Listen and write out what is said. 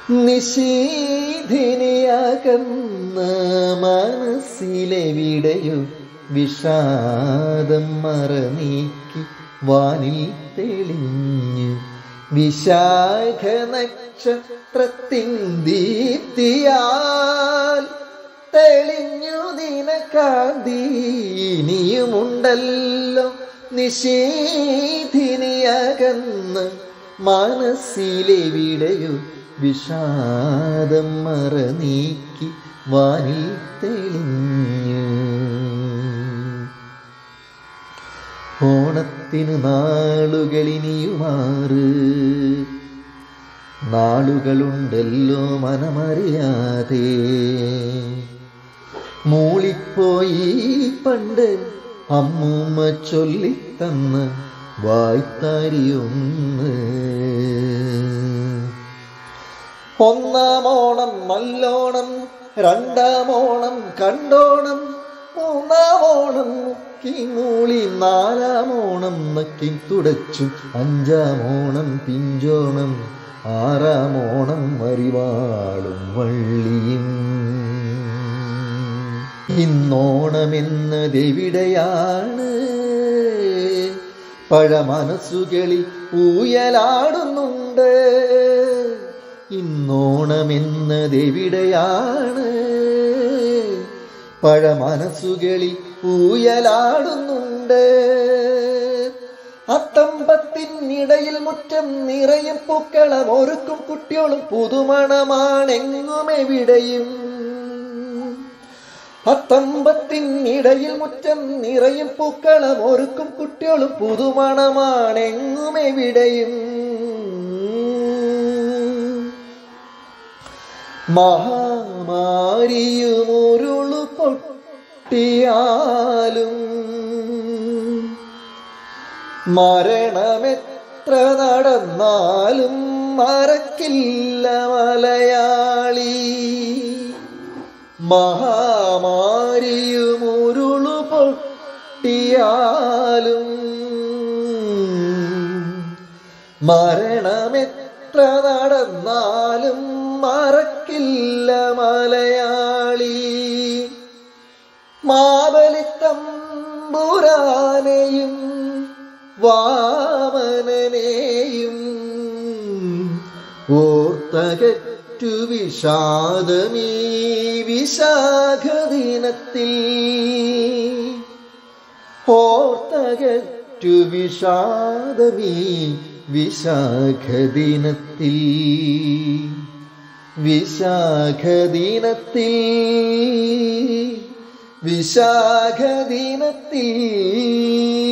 നിശീധിനിയകന്ന മനസ്സിലെവിടെയോ വിഷാദം മറനീക്കി വാനിൽ തെളിഞ്ഞു വിശാഖ നക്ഷത്രത്തിൻ ദീപ്തിയാൽ തെളിഞ്ഞു ദിനകാന്തി ഇനിയുമുണ്ടല്ലോ നിശീധിനിയകന്ന് മനസ്സിലെവിടെയോ വിഷാദം മറനീക്കി വാനിൽ തെളിഞ്ഞു ഓണത്തിനു നാളുകളിനിയുമാറ് നാളുകളുണ്ടല്ലോ മനമറിയാതെ മൂളിപ്പോയി പണ്ട് അമ്മൂമ്മ ചൊല്ലിത്തന്ന് വായ്ത്താരിയൊന്ന് ഒന്നാം ഓണം നല്ലോണം രണ്ടാം ഓണം കണ്ടോണം മൂന്നാം ഓണം മുക്കി മൂളി നാലാം ഓണം നക്കി തുടച്ചു അഞ്ചാം ഓണം പിഞ്ചോണം ആറാം ഓണം വരിവാളും വള്ളിയും ഇന്നോണമെന്നതെവിടെയാണ് പഴമനസ്സുകളിൽ ഊയലാടുന്നുണ്ട് ഇന്നോണമെന്നതെവിടെയാണ് പഴമനസ്സുകളിൽ ഊയലാടുന്നുണ്ട് അത്തമ്പത്തിനിടയിൽ മുറ്റം നിറയും പൂക്കളം ഒരുക്കും കുട്ടികളും പുതുമണമാണെങ്ങുമെവിടെയും അത്തമ്പത്തിനിടയിൽ മുറ്റം നിറയും പൂക്കളം ഒരുക്കും കുട്ടികളും പുതുമണമാണെങ്ങുമെവിടെയും മഹാമാരിയുമുരുളു പൊട്ടിയാലും മരണമെത്ര നടന്നാലും മറക്കില്ല മലയാളി മഹാമാരിയുമുരുളു പൊട്ടിയാലും മരണമെത്ര നടന്നാലും മറക്കില്ല മലയാളി മാബലിത്തമ്പുരാനെയും വാമനനെയും ഓർത്തകറ്റു വിഷാദമീ വിശാഖദിനത്തിൽ ഓർത്തകറ്റു വിഷാദമീ വിശാഖദിനത്തിൽ വിശാഖദിനത്തിൽ വിശാഖദിനത്തിൽ